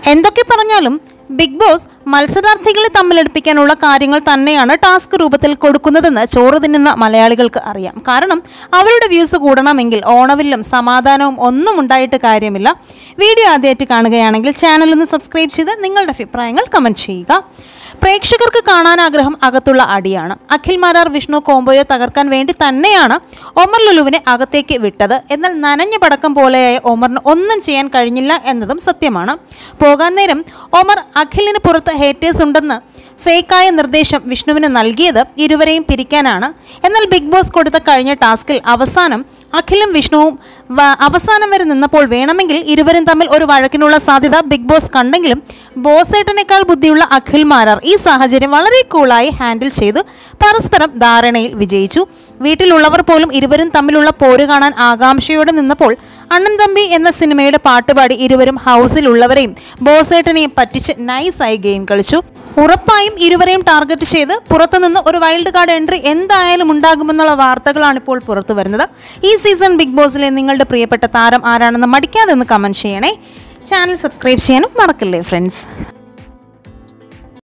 എന്തൊക്കെ പറഞ്ഞാലും big boss മത്സരാർത്ഥികളെ തമ്മിലടുപ്പിക്കാനുള്ള കാര്യങ്ങൾ തന്നെയാണ് ടാസ്ക് രൂപത്തിൽ കൊടുക്കുന്നതെന്ന് ചോറ് തിന്നുന്ന മലയാളികൾക്ക് അറിയാം കാരണം അവരുടെ വ്യൂസ് കൂടണമെങ്കിൽ ഓണവില്ലും സമാധാനവും ഒന്നും ഉണ്ടായിട്ട് കാര്യമില്ല വീഡിയോ ആദ്യമായിട്ട് കാണുകയാണെങ്കിൽ ചാനൽ ഒന്ന് സബ്സ്ക്രൈബ് ചെയ്ത് നിങ്ങളുടെ അഭിപ്രായങ്ങൾ കമൻറ്റ് ചെയ്യുക പ്രേക്ഷകർക്ക് കാണാൻ ആഗ്രഹം അകത്തുള്ള അടിയാണ് അഖിൽ മാരാർ വിഷ്ണു കോംബോയെ തകർക്കാൻ വേണ്ടി തന്നെയാണ് ഒമർ ലുലുവിനെ അകത്തേക്ക് വിട്ടത് എന്നാൽ നനഞ്ഞ പടക്കം പോലെയായ ഒമറിന് ഒന്നും ചെയ്യാൻ കഴിഞ്ഞില്ല എന്നതും സത്യമാണ് പോകാൻ നേരം ഒമർ അഖിലിന് പുറത്ത് ഹേറ്റേഴ്സ് ഉണ്ടെന്ന് ഫേക്കായ നിർദ്ദേശം വിഷ്ണുവിന് നൽകിയത് ഇരുവരെയും പിരിക്കാനാണ് എന്നാൽ ബിഗ് ബോസ് കൊടുത്ത കഴിഞ്ഞ ടാസ്കിൽ അവസാനം അഖിലും വിഷ്ണുവും വ- അവസാനം വരെ നിന്നപ്പോൾ വേണമെങ്കിൽ ഇരുവരും തമ്മിൽ ഒരു വഴക്കിനുള്ള സാധ്യത ബിഗ് ബോസ് കണ്ടെങ്കിലും ബോസേട്ടനേക്കാൾ ബുദ്ധിയുള്ള അഖിൽ മാരാർ ഈ സാഹചര്യം വളരെ കൂളായി ഹാൻഡിൽ ചെയ്തു പരസ്പരം ധാരണയിൽ വിജയിച്ചു വീട്ടിലുള്ളവർ പോലും ഇരുവരും തമ്മിലുള്ള പോര് കാണാൻ ആകാംക്ഷയോടെ നിന്നപ്പോൾ അണ്ണൻ തമ്പി എന്ന സിനിമയുടെ പാട്ടുപാടി ഇരുവരും ഹൗസിലുള്ളവരെയും ബോസേട്ടനെയും പറ്റിച്ച് നൈസായി ഗെയിം കളിച്ചു ഉറപ്പായും ഇരുവരെയും ടാർഗറ്റ് ചെയ്ത് പുറത്തുനിന്ന് ഒരു വൈൽഡ് കാർഡ് എൻട്രി എന്തായാലും ഉണ്ടാകുമെന്നുള്ള വാർത്തകളാണ് ഇപ്പോൾ പുറത്തു വരുന്നത് ഈ സീസൺ ബിഗ് ബോസിലെ നിങ്ങളുടെ പ്രിയപ്പെട്ട താരം ആരാണെന്ന് മടിക്കാതെ ഒന്ന് കമൻറ്റ് ചെയ്യണേ ചാനൽ സബ്സ്ക്രൈബ് ചെയ്യാനും മറക്കല്ലേ ഫ്രണ്ട്സ്